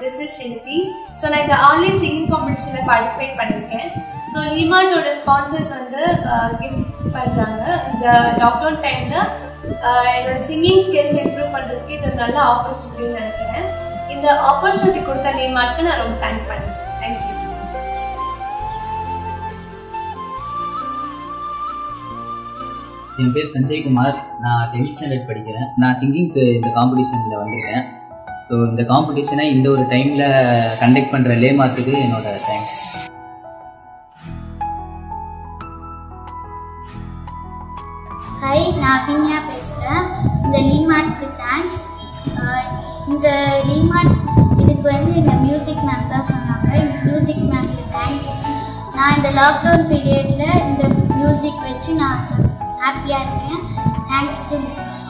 this is Srinidhi so நான் இந்த online singing காம்படிஷனில் பார்ட்டிசிபேட் பண்ணியிருக்கேன் ஸோ லிமார்ட்டோட ஸ்பான்சர்ஸ் வந்து கிஃப்ட் பண்ணுறாங்க இந்த லாக்டவுன் டைமில் என்னோட சிங்கிங் ஸ்கில்ஸ் இம்ப்ரூவ் பண்ணுறதுக்கு இது ஒரு நல்ல ஆப்பர்ச்சுனிட்டின்னு நினைக்கிறேன் இந்த ஆப்பர்ச்சுனிட்டி கொடுத்த லிமார்ட்க்கு நான் ரொம்ப தேங்க் பண்ணுறேன் தேங்க்யூ என் பேர் சஞ்சய்குமார் நான் டென்த் ஸ்டாண்டர்ட் படிக்கிறேன் நான் சிங்கிங்க்கு இந்த காம்படிஷனில் வந்திருக்கேன் ஸோ இந்த காம்படிஷனை இந்த ஒரு டைமில் கண்டக்ட் பண்ணுற லேமார்க்குக்கு என்னோட தேங்க்ஸ் ஹாய் நான் அபின்யா பேசுகிறேன் இந்த ரீமார்ட்க்கு தேங்க்ஸ் இந்த ரீமார்ட் இதுக்கு வந்து இந்த மியூசிக் மேம் தான் சொன்னாங்க இந்த மியூசிக் மேம்க்கு தேங்க்ஸ் நான் இந்த லாக்டவுன் பீரியடில் இந்த மியூசிக் வச்சு நான் ஹாப்பியாக இருக்கேன் தேங்க்ஸ் டு